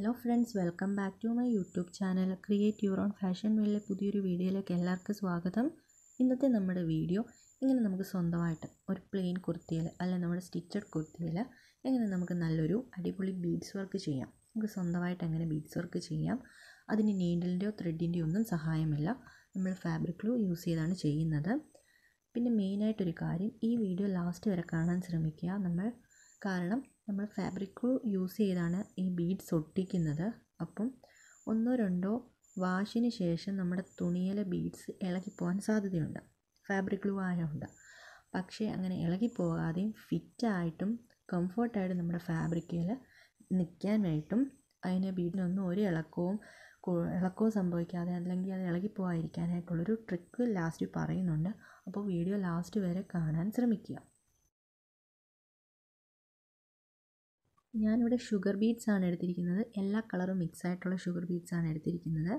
hello friends welcome back to my YouTube channel create your own fashion വേളിലെ പുതിയൊരു വീഡിയോയിലേക്ക് എല്ലാവർക്കും സ്വാഗതം ഇന്നത്തെ നമ്മുടെ വീഡിയോ ഇങ്ങനെ നമുക്ക് സ്വന്തമായിട്ട് ഒരു പ്ലെയിൻ കുർത്തിയിൽ അല്ലെങ്കിൽ നമ്മുടെ സ്റ്റിച്ചഡ് കുർത്തിയിൽ എങ്ങനെ നമുക്ക് നല്ലൊരു അടിപൊളി ബീഡ്സ് വർക്ക് ചെയ്യാം നമുക്ക് സ്വന്തമായിട്ട് എങ്ങനെ ബീഡ്സ് വർക്ക് ചെയ്യാം അതിന് നീഡിലിൻ്റെയോ ത്രെഡിൻ്റെയോ ഒന്നും സഹായമില്ല നമ്മൾ ഫാബ്രിക് ഗ്ലൂ യൂസ് ചെയ്താണ് ചെയ്യുന്നത് പിന്നെ മെയിനായിട്ടൊരു കാര്യം ഈ വീഡിയോ ലാസ്റ്റ് വരെ കാണാൻ ശ്രമിക്കുക നമ്മൾ കാരണം നമ്മൾ ഫാബ്രിക് ഗ്ലൂ യൂസ് ചെയ്താണ് ഈ ബീഡ്സ് ഒട്ടിക്കുന്നത് അപ്പം ഒന്നോ രണ്ടോ വാഷിന് ശേഷം നമ്മുടെ തുണിയിലെ ബീഡ്സ് ഇളകിപ്പോകാൻ സാധ്യതയുണ്ട് ഫാബ്രിക് ഗ്ലൂ ആയതുകൊണ്ട് പക്ഷേ അങ്ങനെ ഇളകിപ്പോകാതെയും ഫിറ്റായിട്ടും കംഫർട്ടായിട്ടും നമ്മുടെ ഫാബ്രിക്കിൽ നിൽക്കാനായിട്ടും അതിന് ബീഡിനൊന്നും ഒരു ഇളക്കവും ഇളക്കവും സംഭവിക്കാതെ അല്ലെങ്കിൽ അത് ഇളകിപ്പോകാതിരിക്കാനായിട്ടുള്ളൊരു ട്രിക്ക് ലാസ്റ്റ് പറയുന്നുണ്ട് അപ്പോൾ വീഡിയോ ലാസ്റ്റ് വരെ കാണാൻ ശ്രമിക്കുക ഞാനിവിടെ ഷുഗർ ബീഡ്സ് ആണ് എടുത്തിരിക്കുന്നത് എല്ലാ കളറും മിക്സ് ആയിട്ടുള്ള ഷുഗർ ബീഡ്സ് ആണ് എടുത്തിരിക്കുന്നത്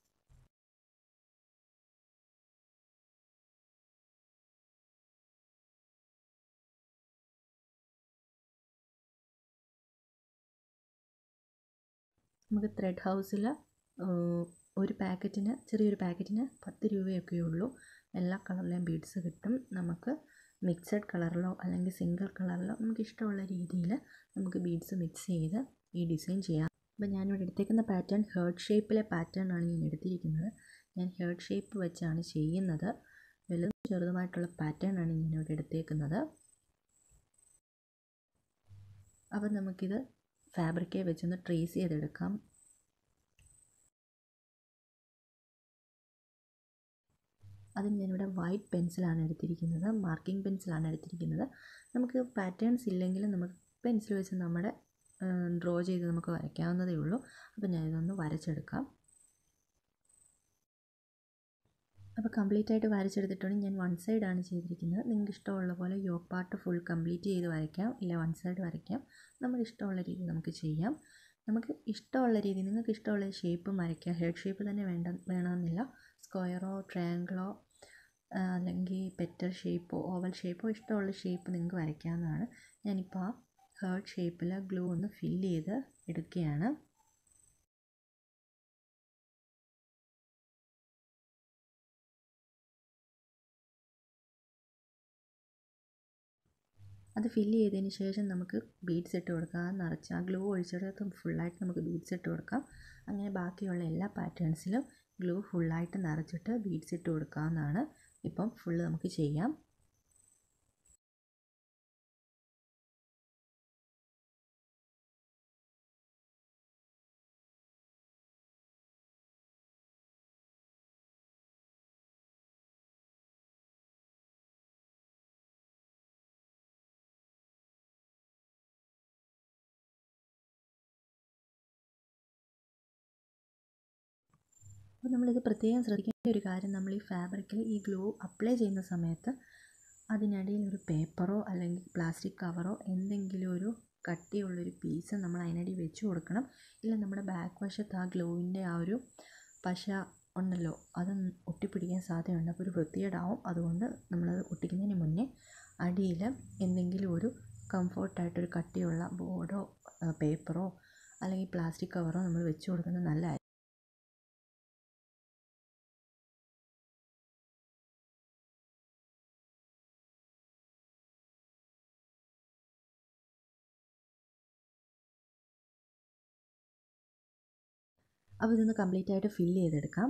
നമുക്ക് ത്രെഡ് ഹൗസിൽ ഒരു പാക്കറ്റിന് ചെറിയൊരു പാക്കറ്റിന് പത്ത് രൂപയൊക്കെ ഉള്ളൂ എല്ലാ കളറിലെയും ബീഡ്സ് കിട്ടും നമുക്ക് മിക്സഡ് കളറിലോ അല്ലെങ്കിൽ സിംഗിൾ കളറിലോ നമുക്ക് ഇഷ്ടമുള്ള രീതിയിൽ നമുക്ക് ബീഡ്സ് മിക്സ് ചെയ്ത് ഈ ഡിസൈൻ ചെയ്യാം അപ്പോൾ ഞാനിവിടെ എടുത്തേക്കുന്ന പാറ്റേൺ ഹേർട്ട് ഷേപ്പിലെ പാറ്റേൺ ആണ് ഞാൻ എടുത്തിരിക്കുന്നത് ഞാൻ ഹേർട്ട് ഷേപ്പ് വെച്ചാണ് ചെയ്യുന്നത് വലുതും ചെറുതുമായിട്ടുള്ള പാറ്റേൺ ആണ് ഞാനിവിടെ എടുത്തേക്കുന്നത് അപ്പോൾ നമുക്കിത് ഫാബ്രിക്കെ വെച്ചൊന്ന് ട്രേസ് ചെയ്തെടുക്കാം അതിന് ഞാനിവിടെ വൈറ്റ് പെൻസിലാണ് എടുത്തിരിക്കുന്നത് മാർക്കിംഗ് പെൻസിലാണ് എടുത്തിരിക്കുന്നത് നമുക്ക് പാറ്റേൺസ് ഇല്ലെങ്കിലും നമുക്ക് പെൻസിൽ വെച്ച് നമ്മുടെ ഡ്രോ ചെയ്ത് നമുക്ക് വരയ്ക്കാവുന്നതേ ഉള്ളൂ അപ്പോൾ ഞാനിതൊന്ന് വരച്ചെടുക്കാം അപ്പോൾ കംപ്ലീറ്റ് ആയിട്ട് വരച്ചെടുത്തിട്ടുണ്ട് ഞാൻ വൺ സൈഡാണ് ചെയ്തിരിക്കുന്നത് നിങ്ങൾക്ക് ഇഷ്ടമുള്ള പോലെ യോ പാർട്ട് ഫുൾ കംപ്ലീറ്റ് ചെയ്ത് വരയ്ക്കാം ഇല്ല വൺ സൈഡ് വരയ്ക്കാം നമുക്ക് ഇഷ്ടമുള്ള രീതി നമുക്ക് ചെയ്യാം നമുക്ക് ഇഷ്ടമുള്ള രീതി നിങ്ങൾക്ക് ഇഷ്ടമുള്ള ഷേപ്പ് വരയ്ക്കാം ഹെഡ് ഷേപ്പ് തന്നെ വേണ്ട വേണമെന്നില്ല സ്ക്വയറോ ട്രയാങ്കിളോ അല്ലെങ്കിൽ പെറ്റർ ഷേപ്പോ ഓവൽ ഷേപ്പോ ഇഷ്ടമുള്ള ഷേപ്പ് നിങ്ങൾക്ക് വരയ്ക്കാവുന്നതാണ് ഞാനിപ്പോൾ ആ ഹേർട്ട് ഷേപ്പിൽ ഗ്ലൂ ഒന്ന് ഫില്ല് ചെയ്ത് എടുക്കുകയാണ് അത് ഫില്ല് ചെയ്തതിന് ശേഷം നമുക്ക് ബീഡ്സ് ഇട്ട് കൊടുക്കാം നിറച്ച് ആ ഗ്ലൂ ഒഴിച്ചെടുത്ത് ഫുള്ളായിട്ട് നമുക്ക് ബീഡ്സ് ഇട്ട് കൊടുക്കാം അങ്ങനെ ബാക്കിയുള്ള എല്ലാ പാറ്റേൺസിലും ഗ്ലൂ ഫുള്ളായിട്ട് നിറച്ചിട്ട് ബീഡ്സ് ഇട്ട് കൊടുക്കാവുന്നതാണ് ഇപ്പം ഫുള്ള് നമുക്ക് ചെയ്യാം അപ്പോൾ നമ്മളിത് പ്രത്യേകം ശ്രദ്ധിക്കേണ്ട ഒരു കാര്യം നമ്മൾ ഈ ഫാബ്രിക്കിൽ ഈ ഗ്ലൂ അപ്ലൈ ചെയ്യുന്ന സമയത്ത് അതിനിടയിൽ ഒരു പേപ്പറോ അല്ലെങ്കിൽ പ്ലാസ്റ്റിക് കവറോ എന്തെങ്കിലും ഒരു കട്ടിയുള്ളൊരു പീസ് നമ്മൾ അതിനിടയിൽ വെച്ച് കൊടുക്കണം ഇല്ല നമ്മുടെ ബാക്ക് വശത്ത് ആ ഗ്ലൂവിൻ്റെ ആ ഒരു പശ ഉണ്ടല്ലോ അത് ഒട്ടിപ്പിടിക്കാൻ സാധ്യതയുണ്ട് അപ്പോൾ ഒരു വൃത്തികേടാവും അതുകൊണ്ട് നമ്മളത് ഒട്ടിക്കുന്നതിന് മുന്നേ അടിയിൽ എന്തെങ്കിലും ഒരു കംഫർട്ടായിട്ടൊരു കട്ടിയുള്ള ബോർഡോ പേപ്പറോ അല്ലെങ്കിൽ പ്ലാസ്റ്റിക് കവറോ നമ്മൾ വെച്ച് കൊടുക്കുന്നത് നല്ലതായിരിക്കും അപ്പോൾ ഇതൊന്ന് കംപ്ലീറ്റ് ആയിട്ട് ഫില്ല് ചെയ്തെടുക്കാം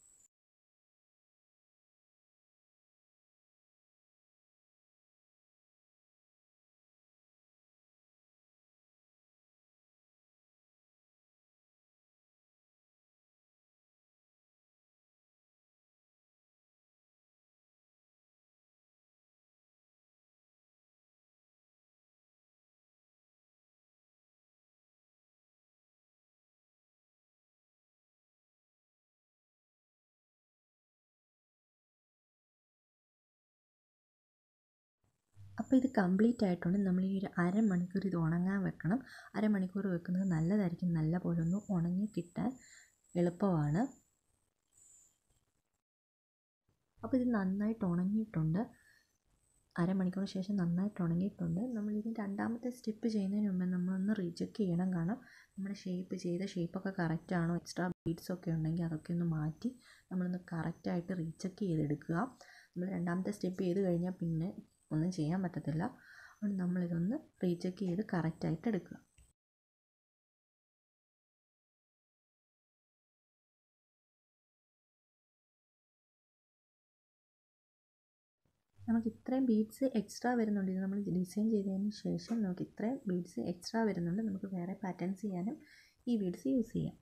അപ്പോൾ ഇത് കംപ്ലീറ്റ് ആയിട്ടുണ്ട് നമ്മൾ ഈ ഒരു അരമണിക്കൂർ ഇത് ഉണങ്ങാൻ വെക്കണം അരമണിക്കൂർ വെക്കുന്നത് നല്ലതായിരിക്കും നല്ല പോലെ ഒന്ന് ഉണങ്ങി കിട്ടാൻ എളുപ്പമാണ് അപ്പോൾ ഇത് നന്നായിട്ട് ഉണങ്ങിയിട്ടുണ്ട് അരമണിക്കൂറിന് ശേഷം നന്നായിട്ട് ഉണങ്ങിയിട്ടുണ്ട് നമ്മളിനി രണ്ടാമത്തെ സ്റ്റെപ്പ് ചെയ്യുന്നതിന് മുമ്പേ നമ്മളൊന്ന് റീചെക്ക് ചെയ്യണം കാരണം നമ്മുടെ ഷേപ്പ് ചെയ്ത ഷേപ്പൊക്കെ കറക്റ്റ് ആണോ എക്സ്ട്രാ ബീഡ്സ് ഒക്കെ ഉണ്ടെങ്കിൽ അതൊക്കെ ഒന്ന് മാറ്റി നമ്മളൊന്ന് കറക്റ്റായിട്ട് റീചെക്ക് ചെയ്തെടുക്കുക നമ്മൾ രണ്ടാമത്തെ സ്റ്റെപ്പ് ചെയ്ത് കഴിഞ്ഞാൽ പിന്നെ ഒന്നും ചെയ്യാൻ പറ്റത്തില്ല അതുകൊണ്ട് നമ്മളിതൊന്ന് റീചെക്ക് ചെയ്ത് കറക്റ്റായിട്ട് എടുക്കുക നമുക്ക് ഇത്രയും ബീഡ്സ് എക്സ്ട്രാ വരുന്നുണ്ട് ഇത് നമ്മൾ ഡിസൈൻ ചെയ്തതിന് ശേഷം നമുക്ക് ഇത്രയും ബീഡ്സ് എക്സ്ട്രാ വരുന്നുണ്ട് നമുക്ക് വേറെ പാറ്റേൺസ് ചെയ്യാനും ഈ ബീഡ്സ് യൂസ് ചെയ്യാം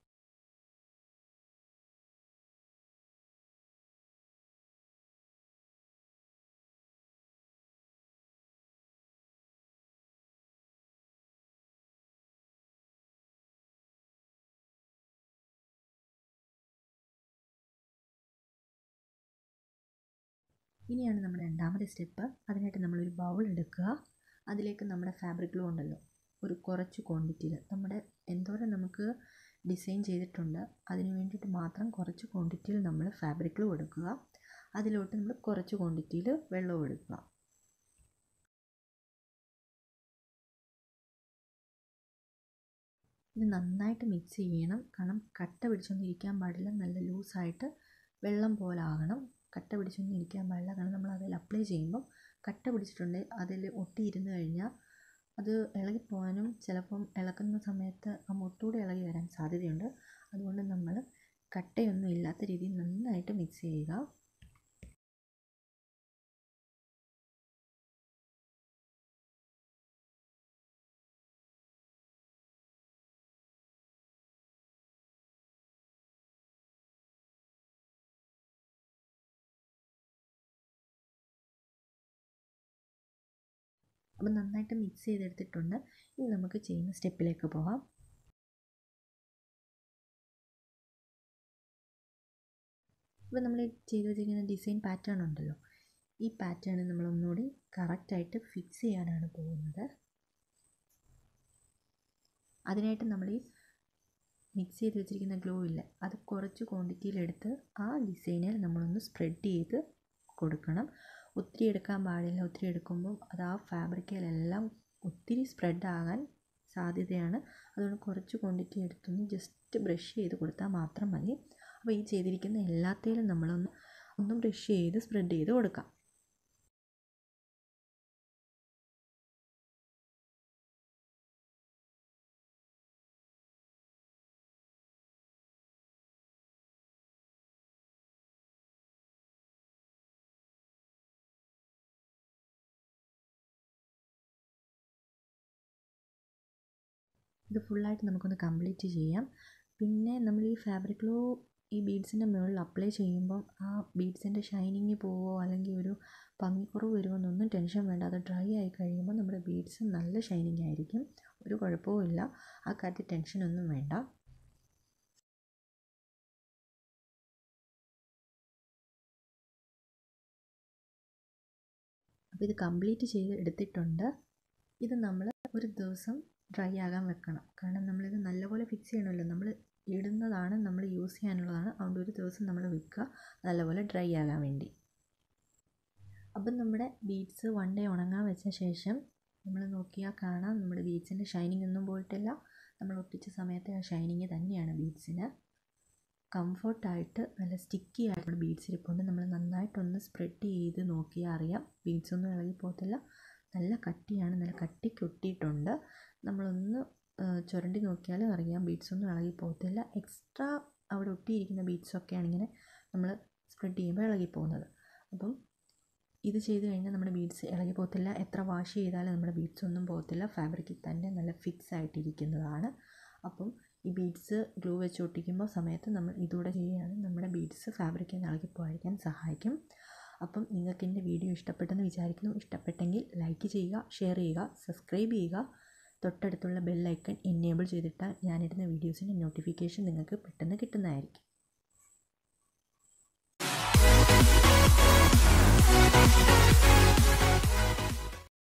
ഇനിയാണ് നമ്മുടെ രണ്ടാമത്തെ സ്റ്റെപ്പ് അതിനായിട്ട് നമ്മളൊരു ബൗൾ എടുക്കുക അതിലേക്ക് നമ്മുടെ ഫാബ്രിക് ഗ്ലൂ ഉണ്ടല്ലോ ഒരു കുറച്ച് ക്വാണ്ടിറ്റിയിൽ നമ്മുടെ എന്തോരം നമുക്ക് ഡിസൈൻ ചെയ്തിട്ടുണ്ട് അതിന് വേണ്ടിയിട്ട് മാത്രം കുറച്ച് ക്വാണ്ടിറ്റിയിൽ നമ്മൾ ഫാബ്രിക് ഗ്ലൂ എടുക്കുക അതിലോട്ട് നമ്മൾ കുറച്ച് ക്വാണ്ടിറ്റിയിൽ വെള്ളവും എടുക്കുക ഇത് നന്നായിട്ട് മിക്സ് ചെയ്യണം കാരണം കട്ട പിടിച്ചൊന്നും ഇരിക്കാൻ പാടില്ല നല്ല ലൂസായിട്ട് വെള്ളം പോലെ ആകണം കട്ട പിടിച്ചൊന്നും ഇരിക്കാൻ പാടില്ല കാരണം നമ്മൾ അതിൽ അപ്ലൈ ചെയ്യുമ്പം കട്ട പിടിച്ചിട്ടുണ്ടെങ്കിൽ അതിൽ ഒട്ടിയിരുന്ന് കഴിഞ്ഞാൽ അത് ഇളകിപ്പോകാനും ചിലപ്പം ഇളക്കുന്ന സമയത്ത് ആ മുട്ടൂടെ ഇളകി വരാൻ സാധ്യതയുണ്ട് അതുകൊണ്ട് നമ്മൾ കട്ടയൊന്നും ഇല്ലാത്ത രീതിയിൽ നന്നായിട്ട് മിക്സ് ചെയ്യുക അപ്പം നന്നായിട്ട് മിക്സ് ചെയ്തെടുത്തിട്ടുണ്ട് ഇനി നമുക്ക് ചെയ്യുന്ന സ്റ്റെപ്പിലേക്ക് പോകാം ഇപ്പം നമ്മൾ ചെയ്ത് വെച്ചിരിക്കുന്ന ഡിസൈൻ പാറ്റേൺ ഉണ്ടല്ലോ ഈ പാറ്റേൺ നമ്മൾ ഒന്നുകൂടി കറക്റ്റായിട്ട് ഫിക്സ് ചെയ്യാനാണ് പോകുന്നത് അതിനായിട്ട് നമ്മൾ ഈ മിക്സ് ചെയ്ത് വെച്ചിരിക്കുന്ന ഗ്ലൂ ഇല്ല അത് കുറച്ച് ക്വാണ്ടിറ്റിയിലെടുത്ത് ആ ഡിസൈനിൽ നമ്മളൊന്ന് സ്പ്രെഡ് ചെയ്ത് കൊടുക്കണം ഒത്തിരി എടുക്കാൻ പാടില്ല ഒത്തിരി എടുക്കുമ്പോൾ അത് ആ ഫാബ്രിക്കിലെല്ലാം ഒത്തിരി സ്പ്രെഡ് ആകാൻ സാധ്യതയാണ് അതുകൊണ്ട് കുറച്ച് ക്വാണ്ടിറ്റി എടുത്തൊന്ന് ജസ്റ്റ് ബ്രഷ് ചെയ്ത് കൊടുത്താൽ മാത്രം മതി അപ്പോൾ ഈ ചെയ്തിരിക്കുന്ന എല്ലാത്തിലും നമ്മളൊന്ന് ഒന്ന് ബ്രഷ് ചെയ്ത് സ്പ്രെഡ് ചെയ്ത് കൊടുക്കാം ഇത് ഫുള്ളായിട്ട് നമുക്കൊന്ന് കംപ്ലീറ്റ് ചെയ്യാം പിന്നെ നമ്മൾ ഈ ഫാബ്രിക് ഗ്ലൂ ഈ ബീഡ്സിൻ്റെ മുകളിൽ അപ്ലൈ ചെയ്യുമ്പം ആ ബീഡ്സിൻ്റെ ഷൈനിങ് പോവോ അല്ലെങ്കിൽ ഒരു ഭംഗിക്കുറവ് വരുമോ എന്നൊന്നും ടെൻഷൻ വേണ്ട അത് ഡ്രൈ ആയി കഴിയുമ്പോൾ നമ്മുടെ ബീഡ്സ് നല്ല ഷൈനിങ് ആയിരിക്കും ഒരു കുഴപ്പവും ഇല്ല ആ കാര്യത്തിൽ ടെൻഷനൊന്നും വേണ്ട അപ്പോൾ ഇത് കംപ്ലീറ്റ് ചെയ്ത് എടുത്തിട്ടുണ്ട് ഇത് നമ്മൾ ഒരു ദിവസം ഡ്രൈ ആകാൻ വെക്കണം കാരണം നമ്മളിത് നല്ലപോലെ ഫിക്സ് ചെയ്യണമല്ലോ നമ്മൾ ഇടുന്നതാണ് നമ്മൾ യൂസ് ചെയ്യാനുള്ളതാണ് അതുകൊണ്ട് ഒരു ദിവസം നമ്മൾ വെക്കുക നല്ലപോലെ ഡ്രൈ ആകാൻ വേണ്ടി അപ്പം നമ്മുടെ ബീഡ്സ് വൺ ഡേ ഉണങ്ങാൻ വെച്ച ശേഷം നമ്മൾ നോക്കിയാൽ കാണാം നമ്മുടെ ബീഡ്സിൻ്റെ ഷൈനിങ് ഒന്നും പോയിട്ടില്ല നമ്മൾ ഒട്ടിച്ച സമയത്തെ ആ ഷൈനിങ് തന്നെയാണ് ബീഡ്സിന് കംഫർട്ടായിട്ട് നല്ല സ്റ്റിക്കി ആയിട്ടുള്ള ബീഡ്സ് ഇരിപ്പുണ്ട് നമ്മൾ നന്നായിട്ടൊന്ന് സ്പ്രെഡ് ചെയ്ത് നോക്കിയാൽ അറിയാം ബീഡ്സ് ഒന്നും ഇളകി പോകത്തില്ല നല്ല കട്ടിയാണ് നല്ല കട്ടിക്ക് ഒട്ടിയിട്ടുണ്ട് നമ്മളൊന്ന് ചുരണ്ടി നോക്കിയാലും അറിയാം ബീഡ്സ് ഒന്നും ഇളകി പോകത്തില്ല എക്സ്ട്രാ അവിടെ ഒട്ടിയിരിക്കുന്ന ബീഡ്സൊക്കെയാണ് ഇങ്ങനെ നമ്മൾ സ്പ്രെഡ് ചെയ്യുമ്പോൾ ഇളകി പോകുന്നത് അപ്പം ഇത് ചെയ്ത് കഴിഞ്ഞാൽ നമ്മുടെ ബീഡ്സ് ഇളകി പോകത്തില്ല എത്ര വാഷ് ചെയ്താലും നമ്മുടെ ബീഡ്സ് ഒന്നും പോകത്തില്ല ഫാബ്രിക്കിൽ തന്നെ നല്ല ഫിക്സ് ആയിട്ടിരിക്കുന്നതാണ് അപ്പം ഈ ബീഡ്സ് ഗ്ലൂ വെച്ച് ഒട്ടിക്കുമ്പോൾ സമയത്ത് നമ്മൾ ഇതുകൂടെ ചെയ്യുകയാണെങ്കിൽ നമ്മുടെ ബീഡ്സ് ഫാബ്രിക്കിൽ നിന്ന് ഇളകി പോകാതിരിക്കാൻ സഹായിക്കും അപ്പം നിങ്ങൾക്ക് എൻ്റെ വീഡിയോ ഇഷ്ടപ്പെട്ടെന്ന് വിചാരിക്കുന്നു ഇഷ്ടപ്പെട്ടെങ്കിൽ ലൈക്ക് ചെയ്യുക ഷെയർ ചെയ്യുക സബ്സ്ക്രൈബ് ചെയ്യുക തൊട്ടടുത്തുള്ള ബെല്ലൈക്കൺ എനേബിൾ ചെയ്തിട്ടാൽ ഞാനിടുന്ന വീഡിയോസിൻ്റെ നോട്ടിഫിക്കേഷൻ നിങ്ങൾക്ക് പെട്ടെന്ന് കിട്ടുന്നതായിരിക്കും